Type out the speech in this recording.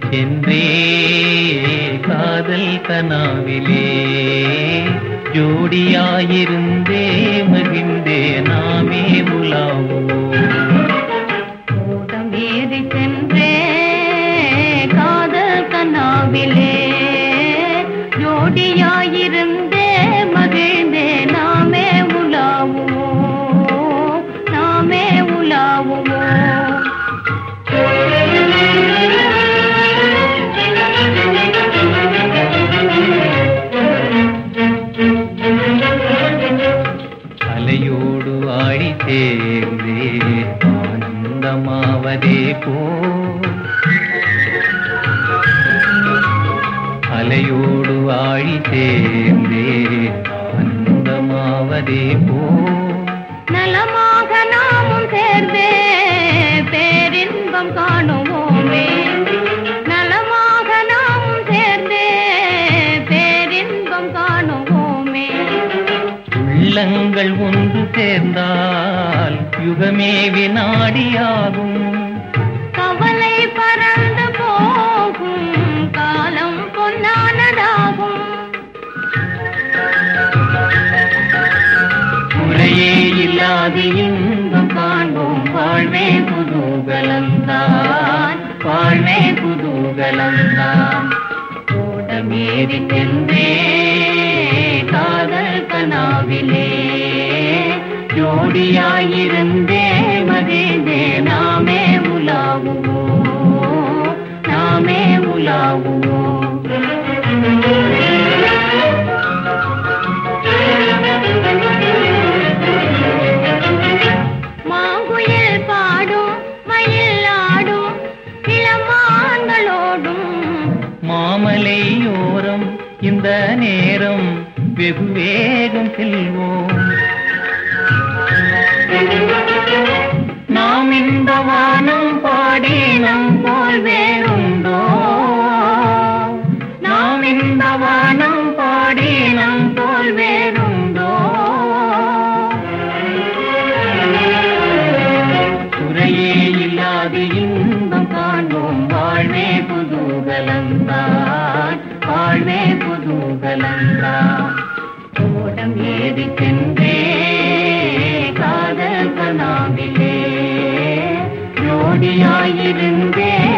சென்றே காதல் கனாவிலே ஜோடியாயிருந்தே மகிழ்ந்தே நாமே உலாவோம் ஓடம் ஏறி சென்றே காதல் கனாவிலே ஜோடியாயிருந்தே மகிழ்ந்தே நாமே உலாவுவோம் நாமே உலாவுவோம் அலையோடு ஆடி சேர்ந்தே ஆனந்தமாவதே போ அலையோடு ஆடி சேர்ந்தே ஆனந்தமாவதே போ நலமாக நாமும் சேர்ந்தே பேரின்பம் காணுவோமே நலமாக நாமும் சேர்ந்தே பேரின்பம் காணுவோமே உள்ளங்கள் ஒன்று சேர்ந்தால் யுகமே வினாடியாகும் கவலை பறந்து போகும் காலம் பொன்னானதாகும் குறையே இல்லாது இன்பம் காண்போம் வாழ்வே குதூகலந்தான் வாழ்வே குதூகலந்தான் ஓடமேறி சென்றே காதல் கனாவிலே ஜோடியாயிருந்தே மகிழ்ந்தே நாமே உலாவுவோம் நாமே உலாவுவோம் மாங்குயில் பாடும் மயில் ஆடும் இளமான்களோடும் மாமலையோரம் இந்த நேரம் வெகு வேகம் செல்வோம் நாம் இந்த வானம் பாடி நம் போல் வேறுண்டோ நாம் இந்த வானம் பாடி நம் போல் வேறுண்டோ குறையே இல்லாது இன்பம் காண்போம் வாழ்வே குதூகலந்தான் வாழ்வே குதூகலந்தான் ஓடம் ஏறி சென்றே காதல் கனாவிலே ஜோடியாயிருந்தே